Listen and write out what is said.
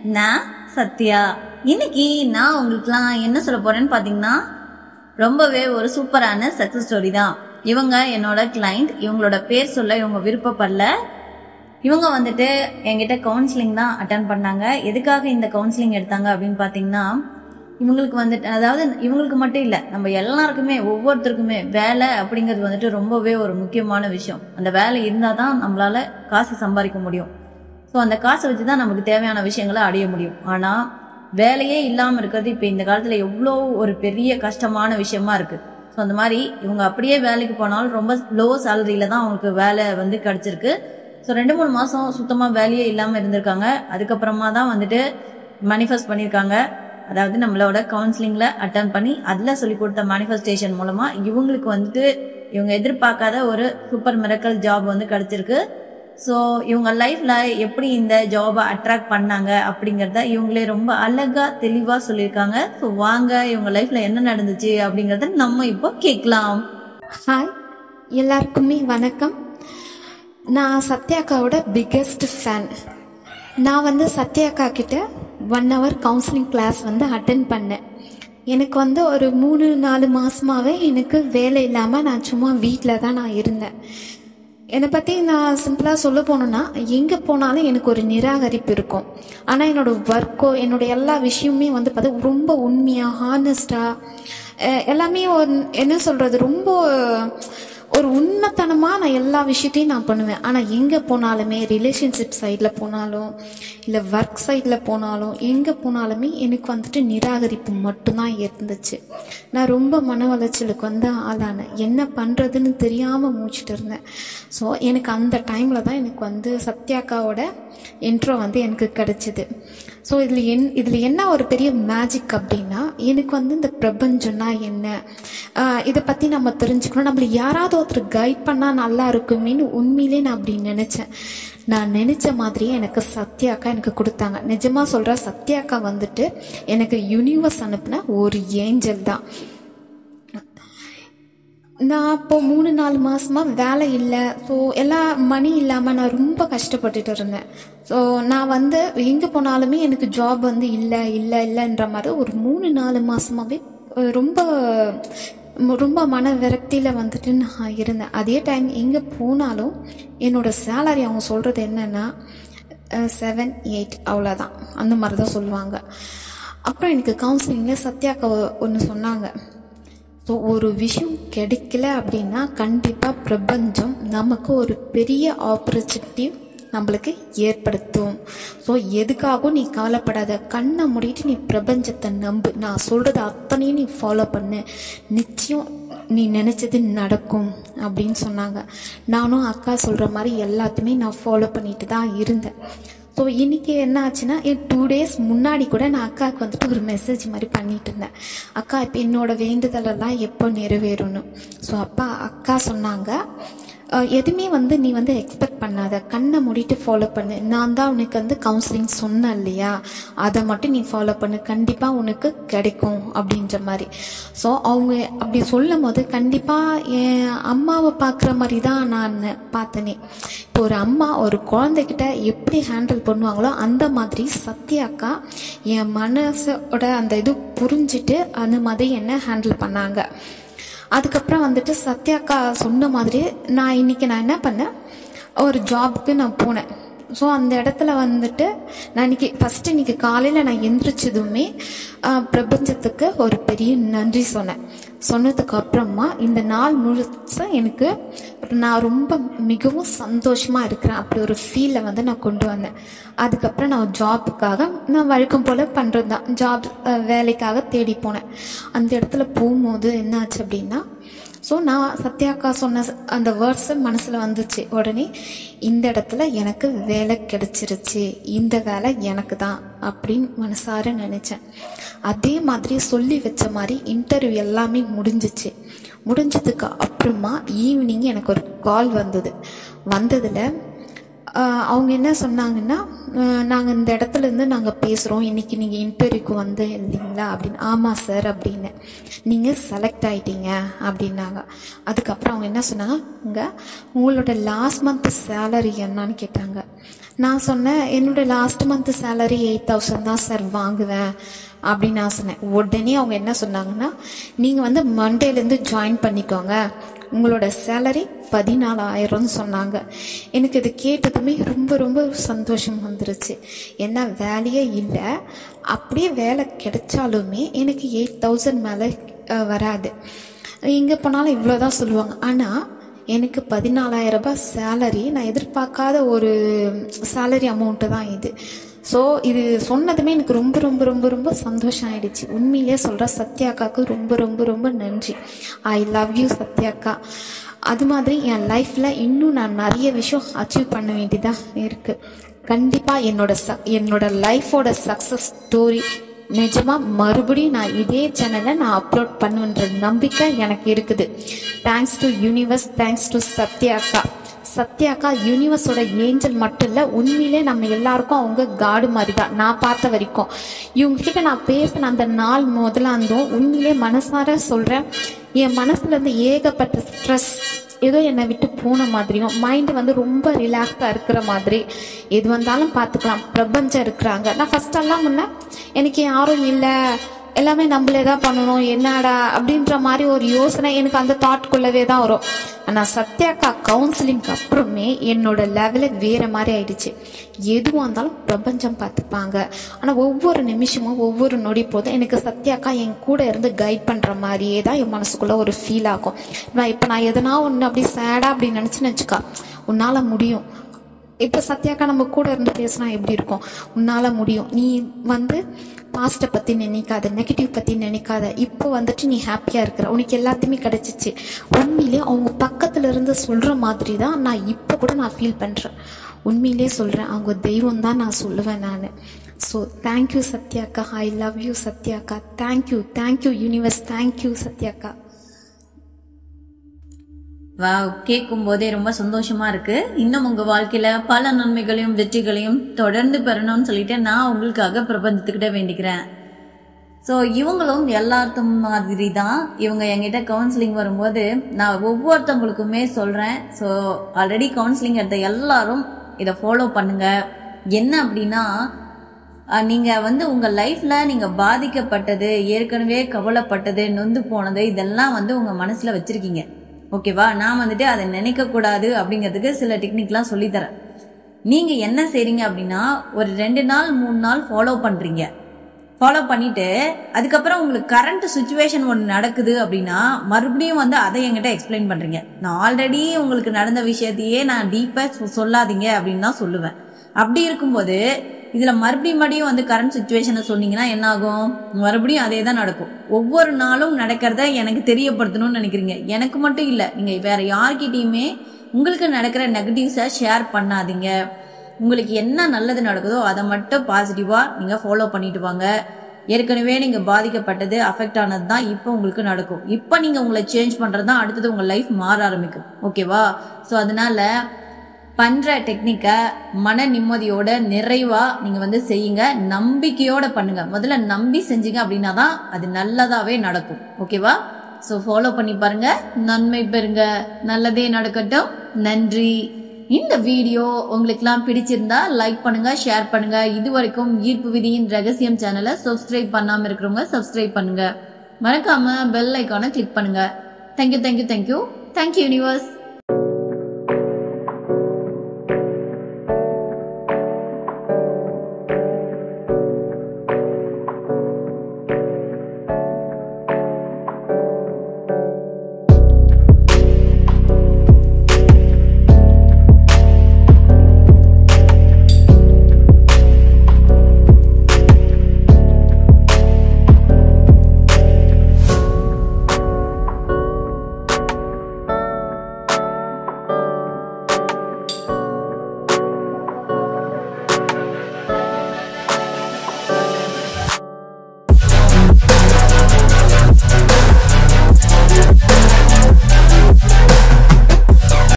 நான் சத்யா இன்னைக்கு நான் உங்களுக்குலாம் என்ன சொல்ல போறேன்னு பார்த்தீங்கன்னா ரொம்பவே ஒரு சூப்பரான சக்ஸஸ் ஸ்டோரி தான் இவங்க என்னோட கிளைண்ட் இவங்களோட பேர் சொல்ல இவங்க விருப்பப்படல இவங்க வந்துட்டு என்கிட்ட கவுன்சிலிங் தான் அட்டன் பண்ணாங்க எதுக்காக இந்த கவுன்சிலிங் எடுத்தாங்க அப்படின்னு பார்த்தீங்கன்னா இவங்களுக்கு வந்துட்டு அதாவது இவங்களுக்கு மட்டும் இல்லை நம்ம எல்லாருக்குமே ஒவ்வொருத்தருக்குமே வேலை அப்படிங்கிறது வந்துட்டு ரொம்பவே ஒரு முக்கியமான விஷயம் அந்த வேலை இருந்தால் தான் நம்மளால காசு சம்பாதிக்க முடியும் ஸோ அந்த காசை வச்சு தான் நமக்கு தேவையான விஷயங்களை அடைய முடியும் ஆனால் வேலையே இல்லாமல் இருக்கிறது இப்போ இந்த காலத்தில் எவ்வளோ ஒரு பெரிய கஷ்டமான விஷயமா இருக்குது ஸோ அந்த மாதிரி இவங்க அப்படியே வேலைக்கு போனாலும் ரொம்ப லோ சேலரியில தான் அவங்களுக்கு வேலை வந்து கிடச்சிருக்கு ஸோ ரெண்டு மூணு மாதம் சுத்தமாக வேலையே இல்லாமல் இருந்திருக்காங்க அதுக்கப்புறமா தான் வந்துட்டு மேனிஃபெஸ்ட் பண்ணியிருக்காங்க அதாவது நம்மளோட கவுன்சிலிங்கில் அட்டன் பண்ணி அதில் சொல்லி கொடுத்த மேனிஃபெஸ்டேஷன் மூலமாக இவங்களுக்கு வந்துட்டு இவங்க எதிர்பார்க்காத ஒரு சூப்பர் மிரக்கல் ஜாப் வந்து கிடச்சிருக்கு ஸோ இவங்க லைஃப்பில் எப்படி இந்த ஜாபை அட்ராக்ட் பண்ணாங்க அப்படிங்கிறத இவங்களே ரொம்ப அழகாக தெளிவாக சொல்லியிருக்காங்க ஸோ வாங்க இவங்க லைஃப்பில் என்ன நடந்துச்சு அப்படிங்கிறத நம்ம இப்போ கேட்கலாம் ஹாய் எல்லாருக்குமே வணக்கம் நான் சத்யாக்காவோட பிக்கெஸ்ட் ஃபேன் நான் வந்து சத்யாக்கா கிட்ட ஒன் ஹவர் கவுன்சிலிங் கிளாஸ் வந்து அட்டன் பண்ணேன் எனக்கு வந்து ஒரு மூணு நாலு மாசமாவே எனக்கு வேலை இல்லாமல் நான் சும்மா வீட்டில் தான் நான் இருந்தேன் என்னை பற்றி நான் சிம்பிளாக சொல்ல போனோன்னா எங்கே போனாலும் எனக்கு ஒரு நிராகரிப்பு இருக்கும் ஆனால் என்னோட ஒர்க்கோ என்னோட எல்லா விஷயமுமே வந்து பார்த்தா ரொம்ப உண்மையாக ஹானஸ்டாக எல்லாமே ஒரு என்ன சொல்கிறது ரொம்ப ஒரு உண்மைத்தனமாக நான் எல்லா விஷயத்தையும் நான் பண்ணுவேன் ஆனால் எங்கே போனாலுமே ரிலேஷன்ஷிப் சைடில் போனாலும் இல்லை ஒர்க் சைடில் போனாலும் எங்கே போனாலுமே எனக்கு வந்துட்டு நிராகரிப்பு மட்டும்தான் இருந்துச்சு நான் ரொம்ப மன உளைச்சலுக்கு வந்து ஆளானேன் என்ன பண்ணுறதுன்னு தெரியாமல் மூச்சிட்டு இருந்தேன் ஸோ எனக்கு அந்த டைமில் தான் எனக்கு வந்து சத்யாக்காவோட இன்ட்ரோ வந்து எனக்கு கிடச்சிது ஸோ இதில் என் இதில் என்ன ஒரு பெரிய மேஜிக் அப்படின்னா எனக்கு வந்து இந்த பிரபஞ்சம்னா என்ன ஆஹ் இதை பற்றி நம்ம தெரிஞ்சுக்கணும் நம்மள யாராவது ஒருத்தர் கைட் பண்ணால் நல்லா இருக்குமேன்னு உண்மையிலே நான் அப்படி நினச்சேன் நான் நினச்ச மாதிரியே எனக்கு சத்யாக்கா எனக்கு கொடுத்தாங்க நிஜமாக சொல்கிற சத்யாக்கா வந்துட்டு எனக்கு யூனிவர்ஸ் அனுப்பின ஒரு ஏஞ்சல் தான் நான் இப்போ மூணு நாலு மாசமா வேலை இல்லை ஸோ எல்லா மணி இல்லாமல் நான் ரொம்ப கஷ்டப்பட்டுட்டு இருந்தேன் ஸோ நான் வந்து எங்கே போனாலுமே எனக்கு ஜாப் வந்து இல்லை இல்லை இல்லைன்ற மாதிரி ஒரு மூணு நாலு மாசமாவே அஹ், ரொம்ப ரொம்ப மன விரக்தியில் வந்துட்டு நான் இருந்தேன் அதே டைம் எங்கே போனாலும் என்னோட சேலரி அவங்க சொல்கிறது என்னென்னா செவன் எயிட் அவ்வளோதான் அந்த மாதிரி தான் சொல்லுவாங்க அப்புறம் எனக்கு கவுன்சிலிங்கில் சத்யாக்கா ஒன்று சொன்னாங்க ஸோ ஒரு விஷயம் கிடைக்கல அப்படின்னா கண்டிப்பாக பிரபஞ்சம் நமக்கு ஒரு பெரிய ஆப்பர்ச்சுனிட்டி நம்மளுக்கு ஏற்படுத்தும் ஸோ எதுக்காகவும் நீ கவலைப்படாத கண்ணை மூடிட்டு நீ பிரபஞ்சத்தை நம்பு நான் சொல்கிறது அத்தனையும் நீ ஃபாலோ பண்ணு நிச்சயம் நீ நினச்சது நடக்கும் அப்படின்னு சொன்னாங்க நானும் அக்கா சொல்கிற மாதிரி எல்லாத்தையுமே நான் ஃபாலோ பண்ணிட்டு தான் இருந்தேன் ஸோ இன்னைக்கு என்ன ஆச்சுன்னா டூ டேஸ் முன்னாடி கூட நான் அக்காவுக்கு வந்துட்டு ஒரு மெசேஜ் மாதிரி பண்ணிட்டு இருந்தேன் அக்கா இப்போ என்னோட வேண்டுதலெல்லாம் எப்போ நிறைவேறணும் ஸோ அப்பா அக்கா சொன்னாங்க "அஹ், எதுவுமே வந்து நீ வந்து எக்ஸ்பெக்ட் பண்ணாத கண்ணை மூடிட்டு ஃபாலோ பண்ணு நான் தான் உனக்கு வந்து கவுன்சிலிங் சொன்னேன் இல்லையா அதை மட்டும் நீ ஃபாலோ பண்ணு கண்டிப்பாக உனக்கு கிடைக்கும் அப்படின்ற மாதிரி ஸோ அவங்க அப்படி சொல்லும் போது கண்டிப்பாக என் அம்மாவை பார்க்குற மாதிரி தான் நான் பார்த்தனே இப்போ ஒரு அம்மா ஒரு குழந்தைகிட்ட எப்படி ஹேண்டில் பண்ணுவாங்களோ அந்த மாதிரி சத்யாக்கா என் மனசோட அந்த இது புரிஞ்சுட்டு அந்த மாதிரி என்ன ஹேண்டில் பண்ணாங்க அதுக்கப்புறம் வந்துட்டு சத்யாக்கா சொன்ன மாதிரி நான் இன்னைக்கு நான் என்ன பண்ணேன் ஒரு ஜாபுக்கு நான் போனேன் ஸோ அந்த இடத்துல வந்துட்டு நான் இன்னைக்கு ஃபஸ்ட்டு இன்னைக்கு காலையில் நான் எந்திரிச்சதுமே ஆஹ், பிரபஞ்சத்துக்கு ஒரு பெரிய நன்றி சொன்னேன் சொன்னதுக்கு அப்புறமா இந்த நாள் முழுச எனக்கு நான் ரொம்ப மிகவும் சந்தோஷமாக இருக்கிறேன் அப்படி ஒரு ஃபீலை வந்து நான் கொண்டு வந்தேன் அதுக்கப்புறம் நான் ஜாபுக்காக நான் வழக்கம் போல் பண்ணுறது தான் ஜாப் வேலைக்காக தேடி போனேன் அந்த இடத்துல போகும்போது என்னாச்சு அப்படின்னா ஸோ நான் சத்யாக்கா சொன்ன ச- அந்த வேர்ட்ஸு மனசில் வந்துச்சு உடனே இந்த இடத்துல எனக்கு வேலை கிடைச்சிருச்சு இந்த வேலை எனக்கு தான் அப்படின்னு மனசார நினச்சேன் அதே மாதிரி சொல்லி வச்ச மாதிரி இன்டர்வியூ எல்லாமே முடிஞ்சிச்சு முடிஞ்சதுக்கு அப்புறமா ஈவினிங் எனக்கு ஒரு கால் வந்தது வந்ததில் ஆஹ் அவங்க என்ன சொன்னாங்கன்னா நாங்கள் இந்த இடத்துல இருந்து நாங்கள் பேசுகிறோம் இன்னைக்கு நீங்கள் இன்டர்வியூக்கு வந்து இல்லைங்களா அப்படின்னு ஆமாம் சார் அப்படின்னு நீங்கள் செலக்ட் ஆயிட்டீங்க அப்படின்னாங்க அதுக்கப்புறம் அவங்க என்ன சொன்னாங்க உங்க உங்களோட லாஸ்ட் மந்த் சேலரி என்னன்னு கேட்டாங்க நான் சொன்னேன் என்னோட last month salary eight thousand தான் சார் வாங்குவேன் அப்படின்னு நான் சொன்னேன் உடனே அவங்க என்ன சொன்னாங்கன்னா நீங்கள் வந்து மண்டேலேருந்து ஜாயின் பண்ணிக்கோங்க உங்களோட சேலரி பதினாலாயிரம்னு சொன்னாங்க எனக்கு இது கேட்டதுமே ரொம்ப ரொம்ப சந்தோஷம் வந்துருச்சு என்ன வேலையே இல்லை அப்படியே வேலை கிடைச்சாலுமே எனக்கு எயிட் தௌசண்ட் மேலே வராது எங்கே போனாலும் இவ்வளோ தான் சொல்லுவாங்க ஆனால் எனக்கு பதினாலாயிரம் ரூபாய் சேலரி நான் எதிர்பார்க்காத ஒரு சேலரி அமௌண்ட்டு தான் இது ஸோ இது சொன்னதுமே எனக்கு ரொம்ப ரொம்ப ரொம்ப ரொம்ப சந்தோஷம் ஆயிடுச்சு உண்மையிலேயே சொல்கிறேன் சத்யாக்காக்கு ரொம்ப ரொம்ப ரொம்ப நன்றி ஐ லவ் யூ சத்யாக்கா அது மாதிரி என் லைஃப்பில் இன்னும் நான் நிறைய விஷயம் அச்சீவ் பண்ண வேண்டியதாக இருக்குது கண்டிப்பாக என்னோட ச என்னோட லைஃபோட சக்ஸஸ் ஸ்டோரி நிஜமாக மறுபடியும் நான் இதே சேனலில் நான் அப்லோட் பண்ணுன்ற நம்பிக்கை எனக்கு இருக்குது thanks to universe thanks to சத்யாக்கா சத்யாக்கா யூனிவர்ஸோட ஏஞ்சல் மட்டும் இல்லை உண்மையிலே நம்ம எல்லாருக்கும் அவங்க காடு மாதிரி தான் நான் பார்த்த வரைக்கும் இவங்க கிட்ட நான் பேசின அந்த நாள் முதலாந்தும் உண்மையிலே மனசார சொல்கிறேன் என் மனசுல இருந்து ஏகப்பட்ட ஸ்ட்ரெஸ் ஏதோ என்னை விட்டு போன மாதிரியும் மைண்டு வந்து ரொம்ப ரிலாக்ஸாக இருக்கிற மாதிரி எது வந்தாலும் பார்த்துக்கலாம் பிரபஞ்சம் இருக்கிறாங்க நான் ஃபஸ்ட்டெல்லாம் முன்ன எனக்கு யாரும் இல்லை எல்லாமே நம்மளே தான் பண்ணணும் என்னடா அப்படின்ற மாதிரி ஒரு யோசனை எனக்கு அந்த தாட்குள்ளவே தான் வரும் ஆனால் சத்யாக்கா கவுன்சிலிங்க்கு அப்புறமே என்னோட லெவலே வேற மாதிரி ஆயிடுச்சு எதுவாக இருந்தாலும் பிரபஞ்சம் பார்த்துப்பாங்க ஆனால் ஒவ்வொரு நிமிஷமும் ஒவ்வொரு நொடி போதும் எனக்கு சத்யாக்கா என் கூட இருந்து கைட் பண்ணுற மாதிரியே தான் என் மனசுக்குள்ளே ஒரு ஃபீல் ஆகும் நான் இப்போ நான் எதனா ஒன்று அப்படி சேடாக அப்படி நினச்சின்னு வச்சுக்கா உன்னால் முடியும் இப்போ சத்யாக்கா நம்ம கூட இருந்து பேசினா எப்படி இருக்கும் உன்னால் முடியும் நீ வந்து பாஸ்ட்டை பற்றி நினைக்காத நெகட்டிவ் பற்றி நினைக்காத இப்போ வந்துட்டு நீ ஹாப்பியாக இருக்கிற உனக்கு எல்லாத்தையுமே கிடச்சிச்சு உண்மையிலே அவங்க பக்கத்தில் இருந்து சொல்கிற மாதிரி தான் நான் இப்போ கூட நான் ஃபீல் பண்ணுறேன் உண்மையிலே சொல்கிறேன் அவங்க தெய்வம் தான் நான் சொல்லுவேன் நான் ஸோ தேங்க்யூ சத்யாக்கா ஐ லவ் யூ சத்யாக்கா தேங்க்யூ தேங்க்யூ யூனிவர்ஸ் தேங்க்யூ சத்யாக்கா வாவ் கேட்கும் போதே ரொம்ப சந்தோஷமா இருக்கு இன்னும் உங்க வாழ்க்கையில பல நன்மைகளையும் வெற்றிகளையும் தொடர்ந்து பெறணும்னு சொல்லிட்டு நான் உங்களுக்காக பிரபஞ்சத்துக்கிட்ட வேண்டிக்கிறேன் ஸோ இவங்களும் எல்லாத்தும் மாதிரி தான் இவங்க என்கிட்ட கவுன்சிலிங் வரும்போது நான் ஒவ்வொருத்தவங்களுக்குமே சொல்கிறேன் ஸோ ஆல்ரெடி கவுன்சிலிங் எடுத்த எல்லாரும் இதை ஃபாலோ பண்ணுங்க என்ன அப்படின்னா அஹ், நீங்க வந்து உங்க லைஃப்ல நீங்க பாதிக்கப்பட்டது ஏற்கனவே கவலைப்பட்டது நொந்து போனது இதெல்லாம் வந்து உங்க மனசுல வச்சிருக்கீங்க ஓகேவா நான் வந்துட்டு அதை நினைக்க கூடாது அப்படிங்கிறதுக்கு சில டெக்னிக்லாம் சொல்லித்தரேன் நீங்க என்ன செய்றீங்க அப்படின்னா ஒரு ரெண்டு நாள் மூணு நாள் ஃபாலோ பண்றீங்க ஃபாலோ பண்ணிட்டு அதுக்கப்புறம் உங்களுக்கு கரண்ட் சுச்சுவேஷன் ஒன்று நடக்குது அப்படின்னா மறுபடியும் வந்து அதை என்கிட்ட எக்ஸ்பிளைன் பண்றீங்க நான் ஆல்ரெடி உங்களுக்கு நடந்த விஷயத்தையே நான் டீப்பாக சொல்லாதீங்க அப்படின்னு தான் சொல்லுவேன் அப்படி இருக்கும்போது இதுல மறுபடியும் மறுபடியும் வந்து கரண்ட் சுச்சுவேஷனை சொன்னீங்கன்னா என்ன ஆகும் மறுபடியும் அதே தான் நடக்கும் ஒவ்வொரு நாளும் நடக்கிறத எனக்கு தெரியப்படுத்தணும்னு நினைக்கிறீங்க எனக்கு மட்டும் இல்லை நீங்க வேற யார்கிட்டயுமே உங்களுக்கு நடக்கிற நெகட்டிவ்ஸை ஷேர் பண்ணாதீங்க உங்களுக்கு என்ன நல்லது நடக்குதோ அதை மட்டும் பாசிட்டிவாக நீங்கள் ஃபாலோ பண்ணிட்டு வாங்க ஏற்கனவே நீங்கள் பாதிக்கப்பட்டது அஃபெக்ட் ஆனது தான் இப்போ உங்களுக்கு நடக்கும் இப்போ நீங்கள் உங்களை சேஞ்ச் பண்ணுறது தான் அடுத்தது உங்கள் லைஃப் மாற ஆரம்பிக்கும் ஓகேவா ஸோ அதனால பண்ணுற டெக்னிக்கை மன நிம்மதியோட நிறைவாக நீங்கள் வந்து செய்யுங்க நம்பிக்கையோட பண்ணுங்க முதல்ல நம்பி செஞ்சீங்க அப்படின்னா தான் அது நல்லதாகவே நடக்கும் ஓகேவா ஸோ ஃபாலோ பண்ணி பாருங்க நன்மை பெறுங்க நல்லதே நடக்கட்டும் நன்றி இந்த வீடியோ உங்களுக்குலாம் பிடிச்சிருந்தா லைக் பண்ணுங்க ஷேர் பண்ணுங்க இது வரைக்கும் ஈர்ப்பு விதியின் ரகசியம் சேனலை சப்ஸ்கிரைப் பண்ணாம இருக்கிறவங்க சப்ஸ்கிரைப் பண்ணுங்க மறக்காம பெல் ஐக்கானை கிளிக் பண்ணுங்க thank you thank you thank you thank you universe